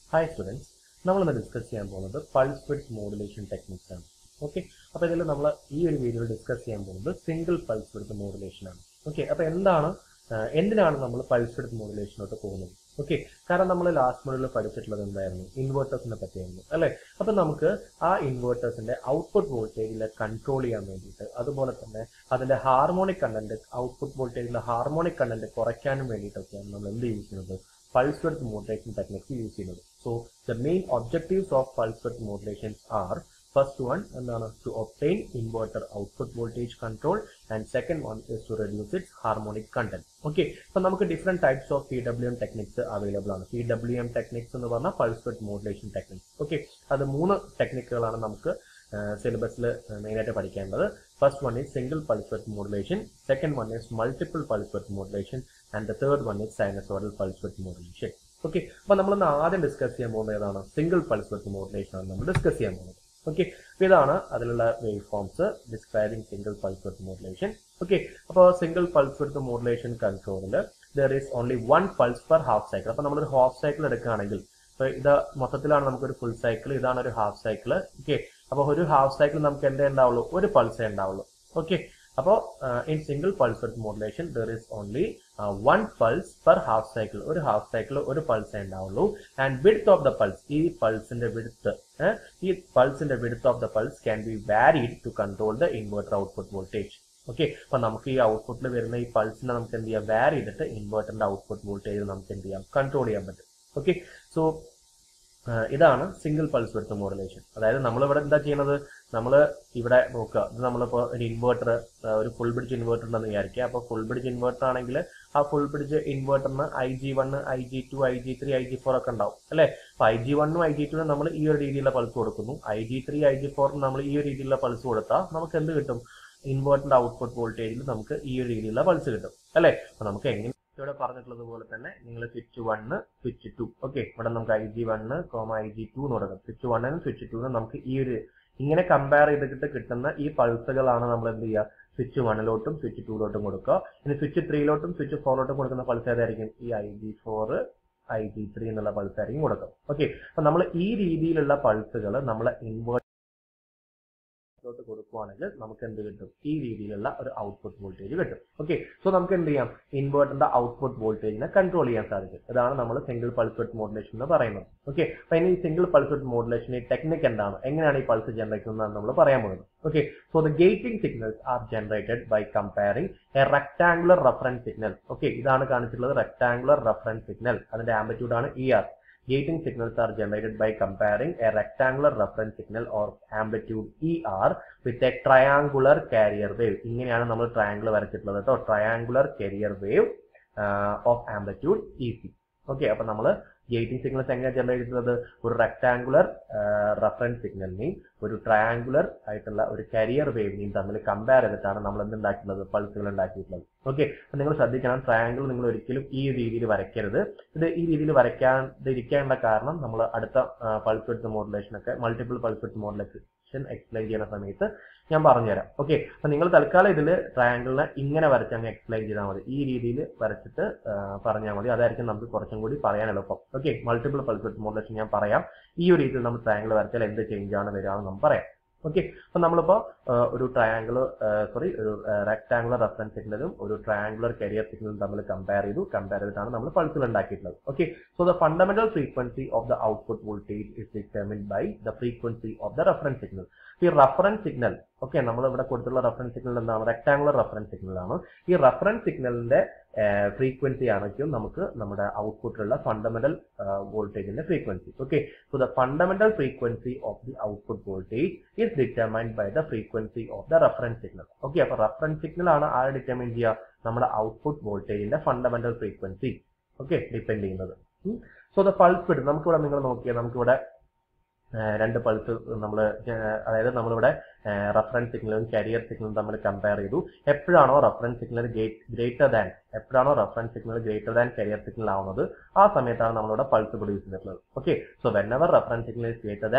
Hi students നമ്മളിന്ന് discuss ചെയ്യാൻ പോകുന്നത് പൾസ് വിഡ്ത്ത് മോഡുലേഷൻ ടെക്നിക്സ് ആണ് ഓക്കെ അപ്പോൾ ഇതിൽ നമ്മൾ ഈ ഒരു വീഡിയോയിൽ ഡിസ്കസ് ചെയ്യാൻ പോകുന്നത് സിംഗിൾ പൾസ് വിഡ്ത്ത് മോഡുലേഷൻ ആണ് ഓക്കെ അപ്പോൾ എന്താണ് ആ, എന്തിനാണ് നമ്മൾ പൾസ് വിഡ്ത്ത് മോഡുലേഷനോട്ട് പോകുന്നത് ഓക്കെ കാരണം നമ്മൾ ലാസ്റ്റ് മോഡലിൽ പഠിച്ചിട്ടുള്ളത് എന്തായിരുന്നു ഇൻവേർട്ടേഴ്സിനെ പറ്റിയായിരുന്നു അല്ലേ അപ്പം നമുക്ക് ആ ഇൻവേർട്ടേഴ്സിന്റെ ഔട്ട്പുട്ട് വോൾട്ടേജിൽ കൺട്രോൾ ചെയ്യാൻ വേണ്ടിയിട്ട് അതുപോലെ തന്നെ അതിന്റെ ഹാർമോണിക് കണ്ടന്റ് ഔട്ട്പുട്ട് വോൾട്ടേജിലെ ഹാർമോണിക് കണ്ടന്റ് കുറയ്ക്കാനും വേണ്ടിയിട്ടൊക്കെയാണ് നമ്മൾ എന്ത് യൂസ് ചെയ്യുന്നത് pulse width modulation techniques use ചെയ്യുന്നത് so the main objectives of pulse width modulations are first one എന്താണ് to obtain inverter output voltage control and second one is to reduce its harmonic content okay അപ്പൊ നമുക്ക് different types of P W M techniques available ആണ് P W M techniques എന്ന് പറഞ്ഞാൽ pulse width modulation techniques okay അത് മൂന്ന് ടെക്നിക്കുകളാണ് നമുക്ക് സിലബസിൽ മെയിനായിട്ട് പഠിക്കേണ്ടത് first one is single pulse width modulation second one is multiple pulse width modulation and the third one is sinusoidal pulse width modulation okay അപ്പൊ നമ്മളിന്ന് ആദ്യം ഡിസ്കസ് ചെയ്യാൻ പോകുന്നത് ഏതാണ് സിംഗിൾ പൾസ് വിത്ത് മോഡുലേഷൻ ആണ് നമ്മൾ ഡിസ്കസ് ചെയ്യാൻ പോകുന്നത് ഓക്കെ അപ്പൊ ഇതാണ് അതിലുള്ള wave forms describing single pulse width modulation okay അപ്പോൾ സിംഗിൾ പൾസ് വിത്ത് മോഡുലേഷൻ കൺട്രോളിൽ there is only one pulse per half cycle അപ്പൊ നമ്മളൊരു ഹാഫ് സൈക്കിൾ എടുക്കുകയാണെങ്കിൽ ഇപ്പൊ ഇത് മൊത്തത്തിലാണ് നമുക്കൊരു ഫുൾ സൈക്കിൾ ഇതാണ് ഒരു ഹാഫ് സൈക്കിൾ ഓക്കെ അപ്പോൾ ഒരു ഹാഫ് സൈക്കിൾ നമുക്ക് എന്തേ ഉണ്ടാവുള്ളൂ ഒരു പൾസേ ഉണ്ടാവുള്ളൂ ഓക്കെ അപ്പോൾ in single pulse width modulation there is only one pulse per half cycle ഒരു ഹാഫ് സൈക്കിൾ ഒരു പൾസേ ഉണ്ടാവുള്ളൂ and width of the pulse ഈ പൾസിന്റെ വിഡ്ത്ത് ഈ പൾസിന്റെ width of the pulse can be varied to control the inverter output voltage okay അപ്പൊ നമുക്ക് ഈ ഔട്ട്പുട്ടിൽ വരുന്ന ഈ പൾസിനെ നമുക്ക് എന്ത് ചെയ്യാം വാരി ചെയ്തിട്ട് ഇൻവെർട്ടറിന്റെ ഔട്ട്പുട്ട് വോൾട്ടേജ് നമുക്ക് എന്ത് ചെയ്യാം കൺട്രോൾ ചെയ്യാൻ പറ്റും ഓക്കെ സോ ഇതാണ് സിംഗിൾ പൾസ് വിഡ്ത്ത് മോഡുലേഷൻ അതായത് നമ്മളിവിടെ എന്താ ചെയ്യുന്നത് നമ്മൾ ഇവിടെ നോക്കുക ഇത് നമ്മളിപ്പോൾ ഒരു ഇൻവേർട്ടർ ഒരു ഫുൾ ബ്രിഡ്ജ് ഇൻവേർട്ടർ ഉണ്ടെന്ന് വിചാരിക്കുക അപ്പോൾ ഫുൾ ബ്രിഡ്ജ് ഇൻവേർട്ടർ ആണെങ്കിൽ ആ ഫുൾ ബ്രിഡ്ജ് ഇൻവേർട്ടറിന് I G one I G two I G three I G four ഒക്കെ ഉണ്ടാവും അല്ലേ അപ്പോൾ ഐ ജി വണ്ണും ഐ ജി ടുനും നമ്മൾ ഈ ഒരു രീതിയിലുള്ള പൾസ് കൊടുക്കുന്നു I G three I G ഫോറിന് നമ്മൾ ഈ ഒരു രീതിയിലുള്ള പൾസ് കൊടുത്താൽ നമുക്ക് എന്ത് കിട്ടും ഇൻവേർട്ടറിന്റെ ഔട്ട്പുട്ട് വോൾട്ടേജിൽ നമുക്ക് ഈ ഒരു രീതിയിലുള്ള പൾസ് കിട്ടും അല്ലേ അപ്പോൾ നമുക്ക് എങ്ങനെ ഇവിടെ പറഞ്ഞിട്ടുള്ളത് പോലെ തന്നെ നിങ്ങൾ switch one switch two okay ഇവിടെ നമുക്ക് I G one comma I G two എന്ന് കൊടുക്കാം സ്വിച്ച് വണ്ണിനും സ്വിച്ച് ടുവിനും നമുക്ക് ഈ ഒരു ഇങ്ങനെ കമ്പയർ ചെയ്തിട്ട് കിട്ടുന്ന ഈ പൾസുകളാണ് നമ്മൾ എന്ത് ചെയ്യുക സ്വിച്ച് വണ്ണിലോട്ടും സ്വിച്ച് ടൂലോട്ടും കൊടുക്കുക ഇനി സ്വിച്ച് ത്രീയിലോട്ടും സ്വിച്ച് ഫോറിലോട്ടും കൊടുക്കുന്ന പൾസ് ഏതായിരിക്കും ഈ I G four I G three എന്നുള്ള പൾസ് ആയിരിക്കും കൊടുക്കുക ഓക്കെ അപ്പൊ നമ്മൾ ഈ രീതിയിലുള്ള പൾസുകൾ നമ്മൾ ഇൻവേർട്ട് ോട്ട് കൊടുക്കുവാണെങ്കിൽ നമുക്ക് എന്ത് കിട്ടും ഈ രീതിയിലുള്ള ഒരു ഔട്ട്പുട്ട് വോൾട്ടേജ് കിട്ടും ഓക്കെ സോ നമുക്ക് എന്ത് ചെയ്യാം ഇൻവേർട്ടറിന്റെ ഔട്ട്പുട്ട് വോൾട്ടേജിനെ കൺട്രോൾ ചെയ്യാൻ സാധിക്കും ഇതാണ് നമ്മൾ സിംഗിൾ പൾസ് വിത്ത് മോഡുലേഷൻ എന്ന് പറയുന്നത് ഓക്കെ അപ്പൊ ഇനി ഈ സിംഗിൾ പൾസ് വിത്ത് മോഡുലേഷൻ ഈ ടെക്നിക് എന്താണ് എങ്ങനെയാണ് ഈ പൾസ് ജനറേറ്റ് ചെയ്യുന്നത് നമ്മൾ പറയാൻ പോകുന്നത് okay so the gating signals are generated by comparing a rectangular reference signal okay ഇതാണ് കാണിച്ചിട്ടുള്ളത് റെക്ടാംഗുലർ റെഫറൻസ് സിഗ്നൽ അതിന്റെ ആംബിറ്റ്യൂഡ് ആണ് E R gating signals are generated by comparing a rectangular reference signal or amplitude ER with a triangular carrier wave ഇങ്ങനെയാണ് നമ്മൾ triangle വരച്ചിട്ടുള്ളത് കേട്ടോ triangular carrier wave of amplitude E C okay അപ്പൊ നമ്മൾ gating signals എങ്ങനെ generate ചെയ്യുന്നത് ഒരു rectangular reference സിഗ്നലിനെയും ഒരു ട്രയാങ്കുലർ ആയിട്ടുള്ള ഒരു കരിയർ വേവിനെയും തമ്മിൽ കമ്പയർ ചെയ്തിട്ടാണ് നമ്മൾ എന്ത് ഉണ്ടാക്കിയിട്ടുള്ളത് പൾസുകൾ ഉണ്ടാക്കിയിട്ടുള്ളത് ഓക്കെ അപ്പൊ നിങ്ങൾ ശ്രദ്ധിക്കണം ട്രയാങ്കിൾ നിങ്ങൾ ഒരിക്കലും ഈ രീതിയിൽ വരയ്ക്കരുത് ഇത് ഈ രീതിയിൽ വരയ്ക്കാതിരിക്കാനുള്ള കാരണം നമ്മൾ അടുത്ത പൾസ് വിഡ്ത്ത് മോഡുലേഷൻ ഒക്കെ multiple pulse width modulation explain ചെയ്യുന്ന സമയത്ത് ഞാൻ പറഞ്ഞുതരാം ഓക്കെ അപ്പൊ നിങ്ങൾ തൽക്കാലം ഇതിൽ ട്രയാങ്കിളിനെ ഇങ്ങനെ വരച്ച് അങ്ങ് എക്സ്പ്ലെയിൻ ചെയ്താൽ മതി ഈ രീതിയിൽ വരച്ചിട്ട് പറഞ്ഞാൽ മതി അതായിരിക്കും നമുക്ക് കുറച്ചും കൂടി പറയാൻ എളുപ്പം okay multiple pulse width modulation ഞാൻ പറയാം ഈ ഒരു രീതിയിൽ നമ്മൾ ട്രയാങ്കിൾ വരച്ചാൽ എന്ത് ചേഞ്ച് ആണ് വരിക എന്ന് നമുക്ക് പറയാം ഓക്കെ അപ്പൊ നമ്മളിപ്പോ ഒരു ട്രയാങ്കിൾ സോറി ഒരു റെക്ടാങ്കുലർ റെഫറൻസ് സിഗ്നലും ഒരു ട്രയാങ്കുലർ കരിയർ സിഗ്നലും തമ്മിൽ കമ്പയർ ചെയ്തു കമ്പയർ ചെയ്തിട്ടാണ് നമ്മൾ പൾസുകൾ ഉണ്ടാക്കിയിട്ടുള്ളത് okay so the fundamental frequency of the output voltage is determined by the frequency of the reference signal ഈ റെഫറൻസ് സിഗ്നൽ ഓക്കെ നമ്മൾ ഇവിടെ കൊടുത്തുള്ള റെഫറൻസ് സിഗ്നൽ എന്താണ് റെക്ടാങ്കുലർ റെഫറൻസ് സിഗ്നൽ ആണ് ഈ റെഫറൻസ് സിഗ്നലിന്റെ ഫ്രീക്വൻസി ആണെങ്കിലും നമുക്ക് നമ്മുടെ ഔട്ട്പുട്ടിലുള്ള ഫണ്ടമെന്റൽ വോൾട്ടേജിന്റെ frequency okay so the fundamental frequency of the output voltage is determined by the frequency of the reference signal okay അപ്പൊ റെഫറൻസ് സിഗ്നൽ ആണ് ആര് ഡിറ്റർമൈൻ ചെയ്യുക നമ്മുടെ ഔട്ട്പുട്ട് വോൾട്ടേജിന്റെ ഫണ്ടമെന്റൽ ഫ്രീക്വൻസി ഓക്കെ ഡിപ്പെൻഡ് ചെയ്യുന്നത് സോ ദ പൾസ് വിഡ് നമുക്കിവിടെ നിങ്ങൾ നോക്കിയാൽ നമുക്കിവിടെ രണ്ട് പൾസ് നമ്മൾ അതായത് നമ്മളിവിടെ റെഫറൻസ് സിഗ്നലും കരിയർ സിഗ്നലും തമ്മിൽ കമ്പയർ ചെയ്തു എപ്പോഴാണോ റെഫറൻസ് സിഗ്നൽ ഗ്രേറ്റർ ദാൻ എപ്പോഴാണോ reference signal greater than carrier signal ആവുന്നത് ആ സമയത്താണ് നമ്മളിവിടെ പൾസ് പ്രൊഡ്യൂസ് ചെയ്തിട്ടുള്ളത് okay so whenever reference signal is greater than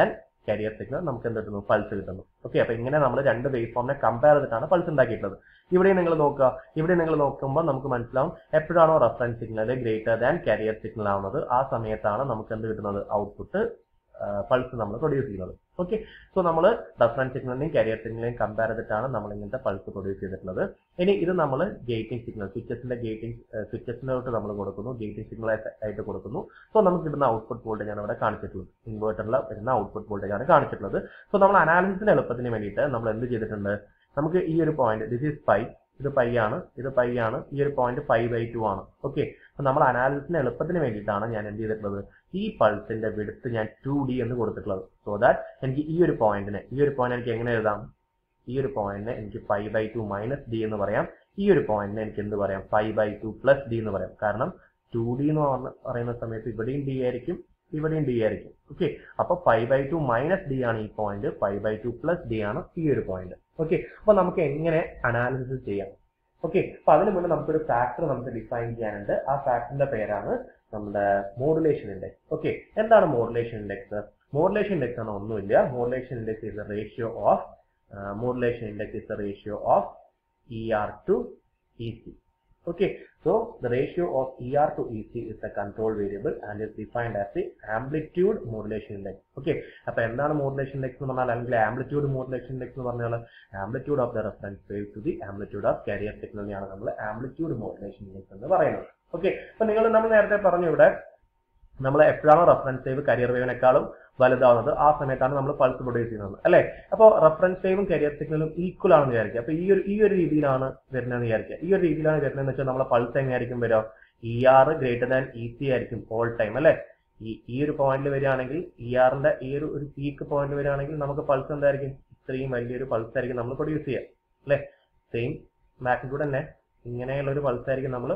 carrier signal നമുക്ക് എന്ത് കിട്ടുന്നു പൾസ് കിട്ടുന്നു ഓക്കെ അപ്പൊ ഇങ്ങനെ നമ്മൾ രണ്ട് വേവ് ഫോമിനെ കമ്പയർ ചെയ്തിട്ടാണ് പൾസ് ഉണ്ടാക്കിയിട്ടുള്ളത് ഇവിടെ നിങ്ങൾ നോക്കുക ഇവിടെ നിങ്ങൾ നോക്കുമ്പോൾ നമുക്ക് മനസ്സിലാവും എപ്പോഴാണോ reference signal greater than carrier signal ആവുന്നത് ആ സമയത്താണ് നമുക്ക് എന്ത് കിട്ടുന്നത് ഔട്ട്പുട്ട് പൾസ് നമ്മൾ പ്രൊഡ്യൂസ് ചെയ്യുന്നത് ഓക്കെ സോ നമ്മൾ റെഫറൻസ് സിഗ്നലിനെയും കരിയർ സിഗ്നലിനെയും കമ്പയർ ചെയ്തിട്ടാണ് നമ്മൾ ഇങ്ങനത്തെ പൾസ് പ്രൊഡ്യൂസ് ചെയ്തിട്ടുള്ളത് ഇനി ഇത് നമ്മൾ ഗേറ്റിംഗ് സിഗ്നൽ സ്വിച്ചസിന്റെ ഗേറ്റിംഗ് സ്വിച്ചസിനോട്ട് നമ്മൾ കൊടുക്കുന്നു ഗേറ്റിംഗ് സിഗ്നൽ ആയിട്ട് കൊടുക്കുന്നു സോ നമുക്ക് കിട്ടുന്ന ഔട്ട്പുട്ട് വോൾട്ടേജ് ആണ് ഇവിടെ കാണിച്ചിട്ടുള്ളത് ഇൻവേർട്ടറിൽ വരുന്ന ഔട്ട്പുട്ട് വോൾട്ടേജ് ആണ് കാണിച്ചിട്ടുള്ളത് സോ നമ്മൾ അനാലിസിസിന് എളുപ്പത്തിന് വേണ്ടിയിട്ട് നമ്മൾ എന്ത് ചെയ്തിട്ടുണ്ട് നമുക്ക് ഈ ഒരു പോയിന്റ് ദിസ് ഈസ് പൈ ഇത് പൈ ആണ് ഇത് പൈ ആണ് ഈ ഒരു പോയിന്റ് ഫൈവ് ബൈ ടു ആണ് ഓക്കെ അപ്പൊ നമ്മൾ അനാലിസിന് എളുപ്പത്തിന് വേണ്ടിയിട്ടാണ് ഞാൻ എന്ത് ചെയ്തിട്ടുള്ളത് ഈ പൾസിന്റെ വിടുത്ത് ഞാൻ ടു ഡി എന്ന് കൊടുത്തിട്ടുള്ളത് സോ ദാറ്റ് എനിക്ക് ഈ ഒരു പോയിന്റിനെ ഈ ഒരു പോയിന്റ് എനിക്ക് എങ്ങനെ എഴുതാം ഈ ഒരു പോയിന്റിനെ എനിക്ക് five by two minus D എന്ന് പറയാം ഈ ഒരു പോയിന്റിനെ എനിക്ക് എന്ത് പറയാം five by two plus D എന്ന് പറയാം കാരണം ടു ഡി എന്ന് പറഞ്ഞ- പറയുന്ന സമയത്ത് ഇവിടെയും ഡി ആയിരിക്കും ഇവിടെയും ഡി ആയിരിക്കും ഓക്കെ അപ്പൊ five by two minus D ആണ് ഈ point five by two plus D ആണ് ഈ ഒരു പോയിന്റ് ഓക്കെ അപ്പൊ നമുക്ക് എങ്ങനെ അനാലിസിസ് ചെയ്യാം ഓക്കെ അപ്പൊ അതിന് മുന്നേ നമുക്കൊരു ഫാക്ടർ നമുക്ക് ഡിഫൈൻ ചെയ്യാനുണ്ട് ആ ഫാക്ടറിന്റെ പേരാണ് നമ്മുടെ മോഡുലേഷൻ ഇൻഡെക്സ് ഓക്കെ എന്താണ് മോഡുലേഷൻ ഇൻഡെക്സ് മോഡുലേഷൻ ഇൻഡെക്സ് ആണ് ഒന്നുമില്ല modulation index is a ratio of modulation index is a ratio of E R to E C Okay, so the ratio of ER to EC is the control variable and is defined as the amplitude modulation index. Okay, അപ്പൊ എന്താണ് modulation index എന്ന് പറഞ്ഞാൽ അല്ലെങ്കിൽ amplitude modulation index എന്ന് പറഞ്ഞാൽ amplitude of the reference wave to the amplitude of carrier സിഗ്നലിനെയാണ് നമ്മൾ amplitude modulation index എന്ന് പറയുന്നത് ഓക്കെ അപ്പൊ നിങ്ങൾ നമ്മൾ നേരത്തെ പറഞ്ഞു ഇവിടെ നമ്മൾ എപ്പോഴാണോ റെഫറൻസ് വേവ് കരിയർ വേവിനേക്കാളും വലുതാവുന്നത് ആ സമയത്താണ് നമ്മൾ പൾസ് പ്രൊഡ്യൂസ് ചെയ്യുന്നത് അല്ലെ അപ്പോൾ റെഫറൻസ് വേവും കരിയർ സിഗ്നലും ഈക്വൽ ആണെന്ന് വിചാരിക്കുക അപ്പൊ ഈ ഒരു ഈ ഒരു രീതിയിലാണ് വരുന്നതെന്ന് വിചാരിക്കുക ഈ ഒരു രീതിയിലാണ് വരുന്നതെന്ന് വെച്ചാൽ നമ്മളെ പൾസ് എങ്ങനെയായിരിക്കും വരിക E R greater than E C ആയിരിക്കും ഓൾ ടൈം അല്ലെ ഈ ഈ ഒരു പോയിന്റിൽ വരികയാണെങ്കിൽ ഇ ആറിന്റെ ഈ ഒരു ഒരു പീക്ക് പോയിന്റ് വരികയാണെങ്കിൽ നമുക്ക് പൾസ് എന്തായിരിക്കും ഇത്രയും വലിയൊരു പൾസ് ആയിരിക്കും നമ്മൾ പ്രൊഡ്യൂസ് ചെയ്യുക അല്ലെ സെയിം മാഗ്നിറ്റ്യൂഡ് തന്നെ ഇങ്ങനെയുള്ള ഒരു പൾസ് ആയിരിക്കും നമ്മൾ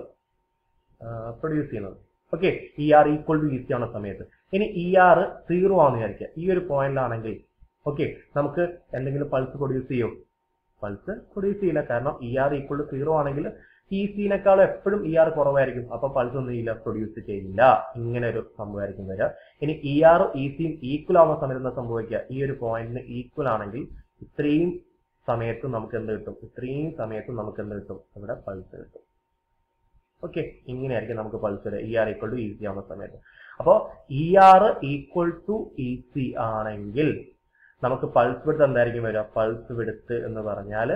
പ്രൊഡ്യൂസ് ചെയ്യുന്നത് okay E R equal to E C ആവുന്ന സമയത്ത് ഇനി ഇ ആർ സീറോ ആണെന്ന് വിചാരിക്കുക ഈ ഒരു പോയിന്റിലാണെങ്കിൽ ഓക്കെ നമുക്ക് എന്തെങ്കിലും പൾസ് പ്രൊഡ്യൂസ് ചെയ്യും പൾസ് പ്രൊഡ്യൂസ് ചെയ്യില്ല കാരണം E R equal to zero ആണെങ്കിൽ ഇ സിനേക്കാളും എപ്പോഴും ഇ ആർ കുറവായിരിക്കും അപ്പൊ പൾസ് ഒന്നും ചെയ്യില്ല പ്രൊഡ്യൂസ് ചെയ്യില്ല ഇങ്ങനെ ഒരു സംഭവമായിരിക്കും വരിക ഇനി ഇ ആർ ഇ സിയും ഈക്വൽ ആവുന്ന സമയത്ത് എന്താ സംഭവിക്കുക ഈ ഒരു പോയിന്റിന് ഈക്വൽ ആണെങ്കിൽ ഇത്രയും സമയത്തും നമുക്ക് എന്ത് കിട്ടും ഇത്രയും സമയത്തും നമുക്ക് എന്ത് കിട്ടും ഇവിടെ പൾസ് കിട്ടും ഓക്കെ ഇങ്ങനെയായിരിക്കും നമുക്ക് പൾസ് വരിക E R equal to E C ആവുന്ന സമയത്ത് അപ്പോൾ E R equal to E C ആണെങ്കിൽ നമുക്ക് പൾസ് വിടുത്ത് എന്തായിരിക്കും വരിക പൾസ് വിടുത്ത് എന്ന് പറഞ്ഞാൽ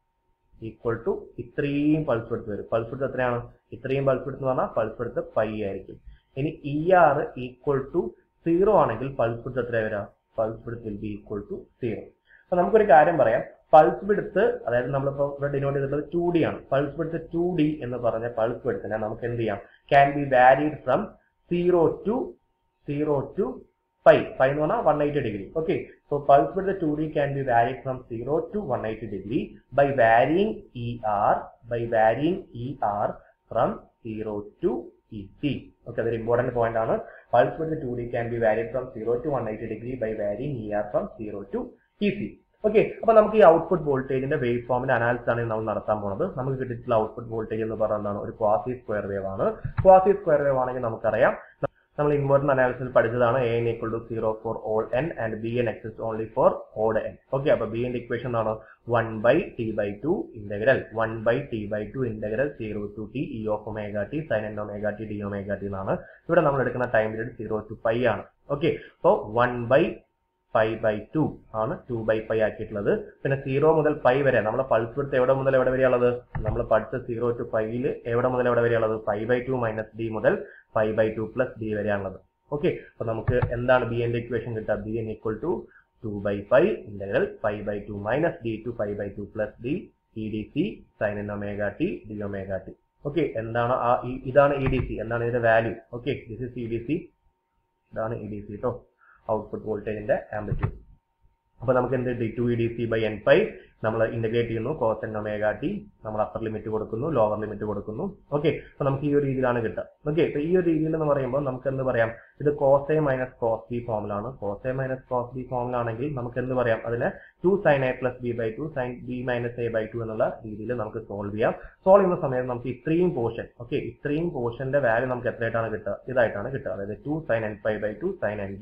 ഈക്വൽ ടു ഇത്രയും പൾസ് വിടുത്ത് വരും പൾസ് വിടുത്ത് എത്രയാണ് ഇത്രയും പൾസ് വിടുത്ത് എന്ന് പറഞ്ഞാൽ പൾസ് വിടുത്ത് പൈ ആയിരിക്കും ഇനി E R equal to zero ആണെങ്കിൽ പൾസ് വിടുത്ത് എത്ര വരിക pulse width will be equal to zero അപ്പൊ നമുക്കൊരു കാര്യം പറയാം പൾസ് വിടുത്ത് അതായത് നമ്മളിപ്പോ ഇവിടെ ഡിനോട്ട് ചെയ്തിട്ടുള്ളത് ടു ഡി ആണ് പൾസ് വിടുത്ത് ടു ഡി എന്ന് പറഞ്ഞ പൾസ് വിടുത്തിനെ നമുക്ക് എന്ത് ചെയ്യാം can be varied from zero to zero to pi pi എന്ന് പറഞ്ഞാൽ one eighty degree okay so pulse width two D can be varied from zero to one eighty degree by varying E R by varying E R from zero to E C okay അതൊരു important point ആണ് pulse width two D can be varied from zero to one eighty degree by varying E R from zero to E C okay അപ്പൊ നമുക്ക് ഈ output വോൾട്ടേജിന്റെ wave ഫോമിന്റെ analysis ആണ് നമ്മൾ നടത്താൻ പോകുന്നത് നമുക്ക് കിട്ടിയിട്ടുള്ള ഔട്ട്പുട്ട് വോൾട്ടേജ് എന്ന് പറയുന്നത് എന്താണ് ഒരു ക്വാസി സ്ക്വയർ വേവ് ആണ് ക്വാസി സ്ക്വയർ വേവ് ആണെങ്കിൽ നമുക്കറിയാം നമ്മൾ ഇൻവേർട്ടർ അനാലിസിൽ പഠിച്ചതാണ് A N equal to zero for all N and B N exist only for odd N okay അപ്പൊ ബി എന്റെ ഇക്വേഷൻ എന്താണ് one by T by two integral one by T by two integral zero to T E of omega T sine N omega T D omega T എന്നാണ് ഇവിടെ നമ്മൾ എടുക്കുന്ന time period zero to pi ആണ് okay അപ്പോൾ one by pi by two ആണ് two by pi ആക്കിയിട്ടുള്ളത് പിന്നെ zero മുതൽ പൈ വരെ നമ്മളെ പൾസ് വിടുത്ത് എവിടെ മുതൽ എവിടെ വരെയുള്ളത് നമ്മൾ പഠിച്ച സീറോ ടു പൈയിൽ എവിടെ മുതൽ എവിടെ വരെയുള്ളത് pi by two minus d മുതൽ pi by two plus d വരെയാണുള്ളത് ഓക്കെ അപ്പൊ നമുക്ക് എന്താണ് ബി എന്റെ ഇക്വേഷൻ കിട്ടുക b n equal to two by pi integral pi by two minus d to pi by two plus d e d c sine N omega T D omega t okay എന്താണ് ആ ഈ- ഇതാണ് e d c എന്താണ് ഇതിന്റെ value okay this is e d C ഇതാണ് e d c കേട്ടോ output വോൾട്ടേജിന്റെ amplitude അപ്പൊ നമുക്ക് എന്ത് d two e d c by n pi നമ്മൾ ഇന്റഗ്രേറ്റ് ചെയ്യുന്നു കോസ് എൻ ഒമേഗ ടി നമ്മൾ അപ്പർ ലിമിറ്റ് കൊടുക്കുന്നു ലോവർ ലിമിറ്റ് കൊടുക്കുന്നു ഓക്കെ അപ്പൊ നമുക്ക് ഈ ഒരു രീതിയിലാണ് കിട്ടുക ഓക്കെ അപ്പൊ ഈ ഒരു രീതിയിൽ എന്ന് പറയുമ്പോൾ നമുക്ക് എന്ത് പറയാം ഇത് cos a minus cos b ഫോമിലാണ് cos a minus cos b ഫോമിലാണെങ്കിൽ നമുക്ക് എന്ത് പറയാം അതിനെ two sine a plus b by two sine b minus a by two എന്നുള്ള രീതിയിൽ നമുക്ക് സോൾവ് ചെയ്യാം സോൾവ് ചെയ്യുന്ന സമയത്ത് നമുക്ക് ഇത്രയും പോർഷൻ ഓക്കെ ഇത്രയും പോർഷന്റെ വാല്യൂ നമുക്ക് എത്രയായിട്ടാണ് കിട്ടുക ഇതായിട്ടാണ് കിട്ടുക അതായത് two sine n pi by two sine n d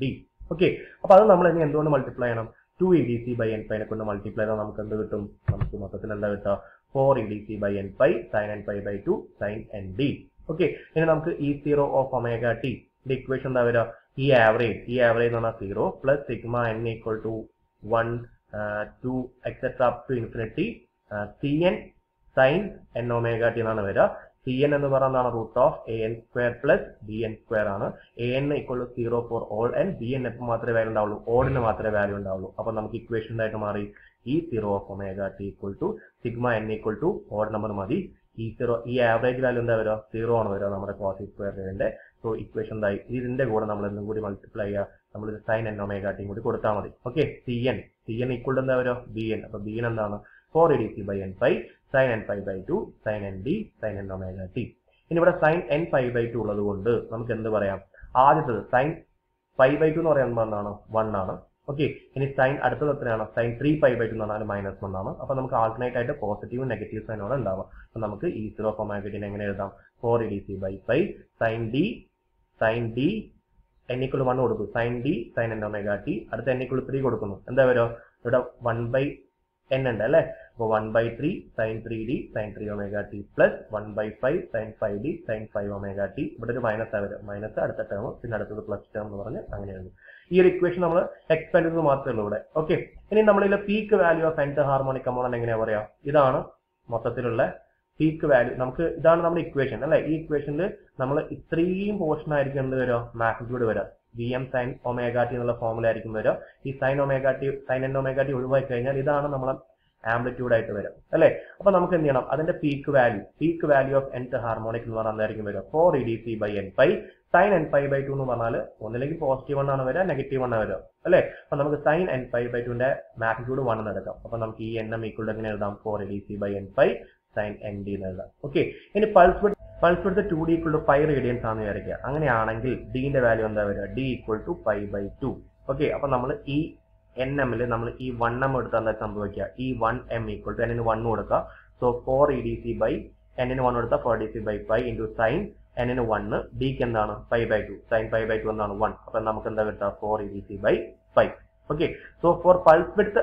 okay അപ്പൊ അത് നമ്മൾ ഇനി എന്തുകൊണ്ട് മൾട്ടിപ്ലൈ ചെയ്യണം two e d c by n പൈനെ കൊണ്ട് മൾട്ടിപ്ലൈ ചെയ്താൽ നമുക്ക് എന്ത് കിട്ടും നമുക്ക് മൊത്തത്തിൽ എന്താ കിട്ടുക four e d c by n pi sine n pi by two sine n d okay ഇനി നമുക്ക് e zero of omega t equation എന്താ വരിക ഈ ആവറേജ് ഈ ആവറേജ് എന്ന് പറഞ്ഞാൽ zero plus sigma n equal to one two etcetera up to infinity c n sine N omega T എന്നാണ് വരിക സി എൻ എന്ന് പറയുന്നതാണ് root of a n square plus b n square ആണ് A N equal to zero for all n b n എപ്പോൾ മാത്രമേ value ഉണ്ടാവുള്ളൂ ഓഡിന് മാത്രമേ value ഉണ്ടാവുള്ളൂ അപ്പൊ നമുക്ക് ഇക്വേഷൻ ആയിട്ട് മാറി e zero of omega t equal to sigma n equal to odd number മതി ഈ സീറോ ഈ ആവറേജ് വാല്യൂ എന്താ വരിക സീറോ ആണ് വരിക നമ്മുടെ കോസ് സ്ക്വയറിന്റെ സോ ഇക്വേഷൻ എന്തായി ഇതിന്റെ കൂടെ നമ്മൾ എന്തും കൂടി മൾട്ടിപ്ലൈ ചെയ്യുക നമ്മൾ സൈൻ എൻ ഒമേഗ ടിയും കൂടി കൊടുത്താൽ മതി okay c n c n equal എന്താ വരിക ബി എൻ അപ്പൊ ബി എൻ എന്താണ് four e d c by n pi sine n five by two sine n d sine N omega t ഇനി ഇവിടെ sine n five by two ഉള്ളത് കൊണ്ട് നമുക്ക് എന്ത് പറയാം ആദ്യത്തത് സൈൻ ഫൈവ് ബൈ ടു എന്ന് പറയുമ്പോൾ എന്താണ് വൺ ആണ് ഓക്കെ ഇനി സൈൻ അടുത്തത് എത്രയാണ് sine three five by two എന്ന് പറഞ്ഞാൽ മൈനസ് വൺ ആണ് അപ്പൊ നമുക്ക് ആൾട്ടർനേറ്റ് ആയിട്ട് പോസിറ്റീവും നെഗറ്റീവ് സൈനോടെ ഉണ്ടാവും അപ്പൊ നമുക്ക് ഈ സീറോ ഫോമാഗറ്റിനെ എങ്ങനെ എഴുതാം four e d c by five sine d sine d n equal one കൊടുക്കും sine d sine N omega t അടുത്ത എൻ ഇക്വൾ ത്രീ കൊടുക്കുന്നു എന്താ വരുമോ ഇവിടെ വൺ ബൈ എൻ ഉണ്ട് അല്ലേ അപ്പോൾ one by three sine three d sine three omega t plus one by five sine five d sine five omega t ഇവിടെ ഒരു മൈനസ് ആ വരും മൈനസ് അടുത്ത ടേം പിന്നെ അടുത്തത് പ്ലസ് ടേം എന്ന് പറഞ്ഞ് അങ്ങനെയാണ് ഈ ഒരു ഇക്വേഷൻ നമ്മൾ എക്സ്പാൻഡ് ചെയ്തത് മാത്രമേ ഉള്ളൂ ഇവിടെ ഓക്കെ ഇനി നമ്മളിലെ peak value of nth harmonic component എങ്ങനെയാ പറയാ ഇതാണ് മൊത്തത്തിലുള്ള പീക്ക് വാല്യൂ നമുക്ക് ഇതാണ് നമ്മുടെ ഇക്വേഷൻ അല്ലെ ഈ ഇക്വേഷനിൽ നമ്മൾ ഇത്രയും പോർഷൻ ആയിരിക്കും എന്ത് വരിക മാഗ്നിറ്റ്യൂഡ് വരിക v m sine omega t എന്നുള്ള ഫോമിൽ ആയിരിക്കും വരിക ഈ sine omega T sine N omega t ഒഴിവാക്കി കഴിഞ്ഞാൽ ഇതാണ് നമ്മളെ ആംപ്ലിറ്റ്യൂഡ് ആയിട്ട് വരും അല്ലെ അപ്പൊ നമുക്ക് എന്ത് ചെയ്യണം അതിന്റെ peak value peak value of nth harmonic എന്ന് പറഞ്ഞാൽ എന്തായിരിക്കും വരിക four e d c by n five sine n five by two എന്ന് പറഞ്ഞാൽ ഒന്നില്ലെങ്കിൽ പോസിറ്റീവ് വൺ ആണ് വരിക നെഗറ്റീവ് വൺ ആണ് വരിക അല്ലെ അപ്പൊ നമുക്ക് സൈൻ എൻ ഫൈവ് ബൈ ടുന്റെ മാഗ്നിറ്റ്യൂഡ് വൺ എന്ന് എടുക്കാം അപ്പൊ നമുക്ക് ഈ എൻ എം ഈക്വൾ എങ്ങനെ എഴുതാം four e d c by n five sine n d എന്ന് എഴുതാം ഓക്കെ ഇനി pulse width pulse width two d equal to five radians ആണെന്ന് വിചാരിക്കുക അങ്ങനെയാണെങ്കിൽ ഡിന്റെ വാല്യൂ എന്താ വരിക d equal to five by two okay അപ്പൊ നമ്മൾ ഈ എൻ എമ്മിൽ നമ്മൾ ഈ വൺ എം എടുത്താൽ എന്താ സംഭവിക്കുക e one m equal to എന്നിന് വൺ കൊടുക്കുക so four e d c by എന്നിന് വൺ കൊടുത്താൽ four d c by five into sine എന്നിന് വണ്ണ് ഡിക്ക് എന്താണ് five by two sine five by two എന്താണ് വൺ അപ്പൊ നമുക്ക് എന്താ കിട്ടുക four e d c by five okay so for pulse width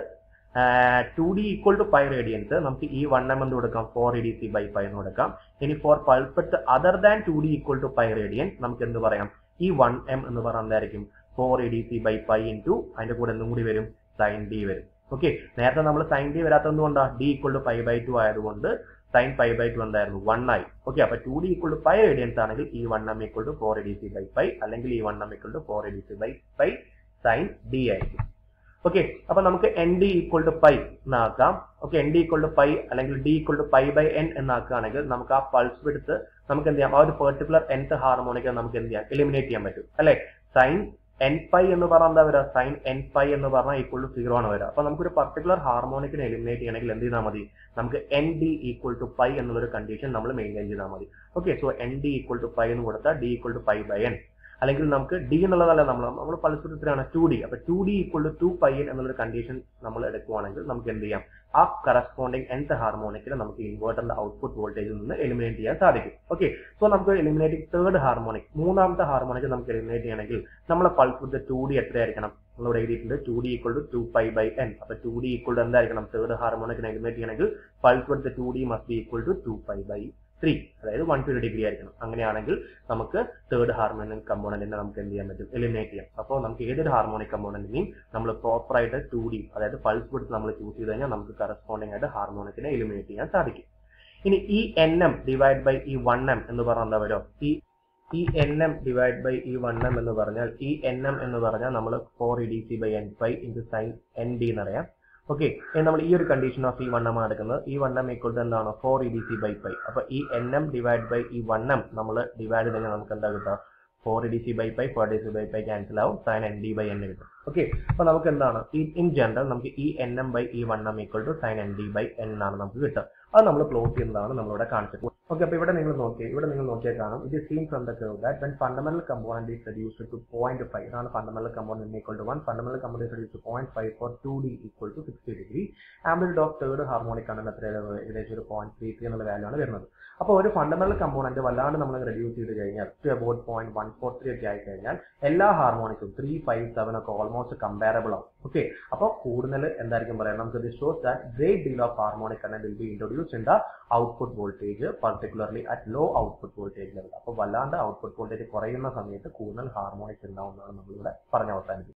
two d equal to five radians നമുക്ക് e one m എന്ന് കൊടുക്കാം four e d c by five എന്ന് കൊടുക്കാം ഇനി for pulse width other than two d equal to five radian നമുക്ക് എന്ത് പറയാം e one m എന്ന് പറഞ്ഞാൽ എന്തായിരിക്കും four e d c by five into അതിന്റെ കൂടെ എന്തും കൂടി വരും സൈൻ ഡി വരും ഓക്കെ നേരത്തെ നമ്മൾ സൈൻ ഡി വരാത്തത് എന്തുകൊണ്ടാണ് d equal to five by two ആയതുകൊണ്ട് സൈൻ ഫൈവ് ബൈ ടു എന്തായിരുന്നു വൺ ആയി ഓക്കെ അപ്പൊ two d equal to five radians ആണെങ്കിൽ e one m equal to four e d c by five അല്ലെങ്കിൽ e one m equal to four e d c by five sine d ആയിരിക്കും okay അപ്പൊ നമുക്ക് n d equal to pi എന്നാക്കാം okay n d equal to pi അല്ലെങ്കിൽ D equal to pi by n എന്നാക്കുകയാണെങ്കിൽ നമുക്ക് ആ pulse വിടുത്ത് നമുക്ക് എന്ത് ചെയ്യാം ആ ഒരു പെർട്ടിക്കുലർ എൻത്ത് ഹാർമോണിക് നമുക്ക് എന്ത് ചെയ്യാം എലിമിനേറ്റ് ചെയ്യാൻ പറ്റും അല്ലെ സൈൻ എൻ പൈ എന്ന് പറഞ്ഞാൽ എന്താ വരിക സൈൻ എൻ പൈ എന്ന് പറഞ്ഞാൽ ഈക്വൽ ടു സീറോ ആണ് വരിക അപ്പൊ നമുക്കൊരു പർട്ടിക്കുലർ ഹാർമോണിക്കിനെ എലിമിനേറ്റ് ചെയ്യണമെങ്കിൽ എന്ത് ചെയ്താൽ മതി നമുക്ക് n d equal to pi എന്നുള്ളൊരു കണ്ടീഷൻ നമ്മൾ മെയിൻറ്റെയിൻ ചെയ്താൽ മതി okay so n d equal to pi എന്ന് കൊടുത്താൽ d equal to pi by n അല്ലെങ്കിൽ നമുക്ക് ഡി എന്നുള്ളതല്ല നമ്മൾ നമ്മൾ പലസ്പരത്തിലാണ് ടു ഡി അപ്പൊ two d equal to two pi n എന്നുള്ളൊരു കണ്ടീഷൻ നമ്മൾ എടുക്കുവാണെങ്കിൽ നമുക്ക് എന്ത് ചെയ്യാം ആ കറസ്പോണ്ടിങ് എൻത്ത് ഹാർമോണിക്കിൽ നമുക്ക് ഇൻവേർട്ടറിന്റെ ഔട്ട്പുട്ട് വോൾട്ടേജിൽ നിന്ന് എലിമിനേറ്റ് ചെയ്യാൻ സാധിക്കും ഓക്കെ സോ നമുക്ക് എലിമിനേറ്റിംഗ് തേർഡ് ഹാർമോണിക് മൂന്നാമത്തെ ഹാർമോണിക് നമുക്ക് എലിമിനേറ്റ് ചെയ്യണമെങ്കിൽ നമ്മളെ പൾസ് വിത്ത് ടു ഡി എത്രയായിരിക്കണം നമ്മളിവിടെ എഴുതിയിട്ടുണ്ട് two d equal to two pi by n അപ്പൊ ടു ഡി ഈക്വൽ ടു എന്തായിരിക്കണം തേർഡ് ഹാർമോണിക്കിനെ എലിമിനേറ്റ് ചെയ്യണമെങ്കിൽ pulse width two d must be equal to two pi by three അതായത് വൺ ട്വന്റി ഡിഗ്രി ആയിരിക്കണം അങ്ങനെയാണെങ്കിൽ നമുക്ക് തേർഡ് ഹാർമോണിക് കമ്പോണന്റിനെ നമുക്ക് എന്ത് ചെയ്യാൻ പറ്റും എലിമിനേറ്റ് ചെയ്യാം അപ്പോൾ നമുക്ക് ഏതൊരു ഹാർമോണിക് കമ്പോണന്റിനെയും നമ്മൾ പ്രോപ്പർ ആയിട്ട് ടു ഡി അതായത് പൾസ് കൊടുത്ത് നമ്മൾ ചൂസ് ചെയ്ത് കഴിഞ്ഞാൽ നമുക്ക് കറസ്പോണ്ടിങ് ആയിട്ട് ഹാർമോണിക്കിനെ എലിമിനേറ്റ് ചെയ്യാൻ സാധിക്കും ഇനി e n m divide by e one m എന്ന് പറഞ്ഞാൽ എന്താ വരും ഈ e n m divide by e one m എന്ന് പറഞ്ഞാൽ ഈ എൻ എം എന്ന് പറഞ്ഞാൽ നമ്മൾ four e d c by n five into sine n d എന്നറിയാം ഓക്കെ നമ്മൾ ഈ ഒരു condition of e one m ആണ് എടുക്കുന്നത് e one m equal to എന്താണ് four e d c by five അപ്പൊ e n m divide by e one m നമ്മൾ divide ചെയ്ത് കഴിഞ്ഞാൽ നമുക്ക് എന്താ കിട്ടുക four e d c by five four d c by five cancel ആവും sine n d by n കിട്ടും okay അപ്പൊ നമുക്ക് എന്താണ് ഈ ഇൻ ജനറൽ നമുക്ക് e n m by e one m equal to sine n d by n ആണ് നമുക്ക് കിട്ടുക അത് നമ്മൾ പ്ലോട്ട് ചെയ്യുന്നതാണ് നമ്മളിവിടെ കാണിച്ചത് ഓക്കെ അപ്പൊ ഇവിടെ നിങ്ങൾ നോക്കി ഇവിടെ നിങ്ങൾ നോക്കിയാൽ കാണും ഇത് seen from the curve that when fundamental component is reduced to point five ഇതാണ് fundamental component equal to one fundamental component is reduce to point five for two d equal to sixty degree amplitude of third harmonic ആണ് എത്ര ഏകദേശം ഒരു point three three എന്നുള്ള value ആണ് വരുന്നത് അപ്പോൾ ഒരു ഫണ്ടമെന്റൽ കമ്പോണന്റ് വല്ലാണ്ട് നമ്മൾ റെഡ്യൂസ് ചെയ്ത് കഴിഞ്ഞാൽ to about point one four three ഒക്കെ ആയി കഴിഞ്ഞാൽ എല്ലാ ഹാർമോണിക്സും ത്രീ ഫൈവ് സെവൻ ഒക്കെ ഓൾമോസ്റ്റ് കമ്പാരബിൾ ആവും ഓക്കെ അപ്പോൾ കൂടുതൽ എന്തായിരിക്കും പറയാം നമുക്ക് ഇത് shows that great deal of harmonic current will be introduce in the output voltage particularly at low output voltage level അപ്പോൾ വല്ലാണ്ട് ഔട്ട്പുട്ട് വോൾട്ടേജ് കുറയുന്ന സമയത്ത് കൂടുതൽ ഹാർമോണിക്സ് ഉണ്ടാവുന്നതാണ് നമ്മളിവിടെ പറഞ്ഞ് അവസാനിപ്പിക്കുന്നത്